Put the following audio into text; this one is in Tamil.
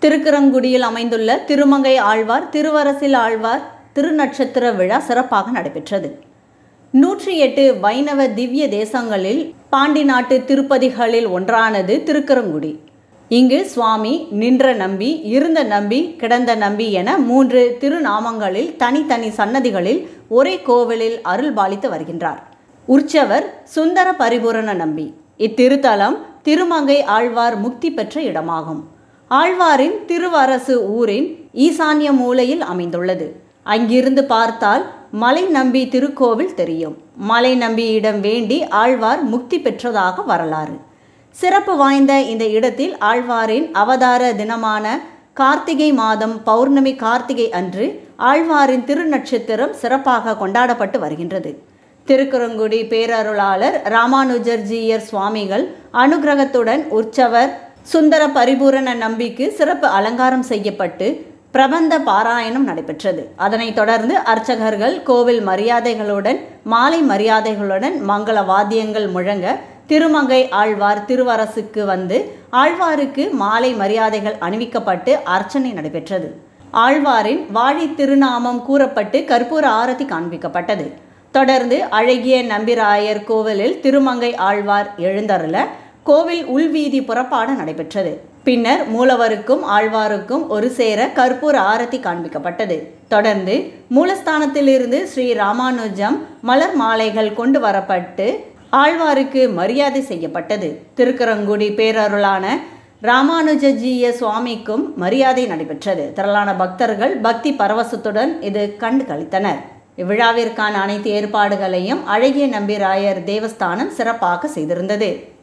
திருக்குறங்குடியில் அமைந்துள்ள திருமங்கை ஆழ்வார் திருவரசில் ஆழ்வார் திருநட்சத்திர விழா சிறப்பாக நடைபெற்றது நூற்றி எட்டு வைணவ திவ்ய தேசங்களில் பாண்டி நாட்டு திருப்பதிகளில் ஒன்றானது திருக்குறங்குடி இங்கு சுவாமி நின்ற நம்பி இருந்த நம்பி கிடந்த நம்பி என மூன்று திருநாமங்களில் தனித்தனி சன்னதிகளில் ஒரே கோவிலில் அருள் பாலித்து வருகின்றார் உற்சவர் சுந்தர பரிபூரண நம்பி இத்திருத்தலம் திருமங்கை ஆழ்வார் முக்தி பெற்ற இடமாகும் ஆழ்வாரின் திருவரசு ஊரின் ஈசான்ய மூலையில் அமைந்துள்ளது அங்கிருந்து பார்த்தால் மலை நம்பி திருக்கோவில் தெரியும் மலை நம்பியிடம் வேண்டி ஆழ்வார் முக்தி பெற்றதாக வரலாறு சிறப்பு வாய்ந்த இந்த இடத்தில் ஆழ்வாரின் அவதார தினமான கார்த்திகை மாதம் பௌர்ணமி கார்த்திகை அன்று ஆழ்வாரின் திருநட்சத்திரம் சிறப்பாக கொண்டாடப்பட்டு வருகின்றது திருக்குறங்குடி பேரருளாளர் ராமானுஜர்ஜீயர் சுவாமிகள் அனுகிரகத்துடன் உற்சவர் சுந்தர பரிபூரண நம்பிக்கு சிறப்பு அலங்காரம் செய்யப்பட்டு பிரபந்த பாராயணம் நடைபெற்றது அதனைத் தொடர்ந்து அர்ச்சகர்கள் கோவில் மரியாதைகளுடன் மாலை மரியாதைகளுடன் மங்கள வாத்தியங்கள் முழங்க திருமங்கை ஆழ்வார் திருவரசுக்கு வந்து ஆழ்வாருக்கு மாலை மரியாதைகள் அணிவிக்கப்பட்டு அர்ச்சனை நடைபெற்றது ஆழ்வாரின் வாழி திருநாமம் கூறப்பட்டு கற்பூர ஆரத்தி காண்பிக்கப்பட்டது தொடர்ந்து அழகிய நம்பிராயர் கோவிலில் திருமங்கை ஆழ்வார் எழுந்தருள கோவில் உள்வீதி புறப்பாடு நடைபெற்றது பின்னர் மூலவருக்கும் ஆழ்வாருக்கும் ஒரு சேர கற்பூர ஆரத்தி காண்பிக்கப்பட்டது தொடர்ந்து மூலஸ்தானத்திலிருந்து ஸ்ரீ ராமானுஜம் மலர் மாலைகள் கொண்டு வரப்பட்டு ஆழ்வாருக்கு மரியாதை செய்யப்பட்டது திருக்கரங்குடி பேரருளான ராமானுஜஜீய சுவாமிக்கும் மரியாதை நடைபெற்றது திரளான பக்தர்கள் பக்தி பரவசத்துடன் இது கண்டு கழித்தனர் இவ்விழாவிற்கான அனைத்து ஏற்பாடுகளையும் அழகிய நம்பிராயர் தேவஸ்தானம் சிறப்பாக செய்திருந்தது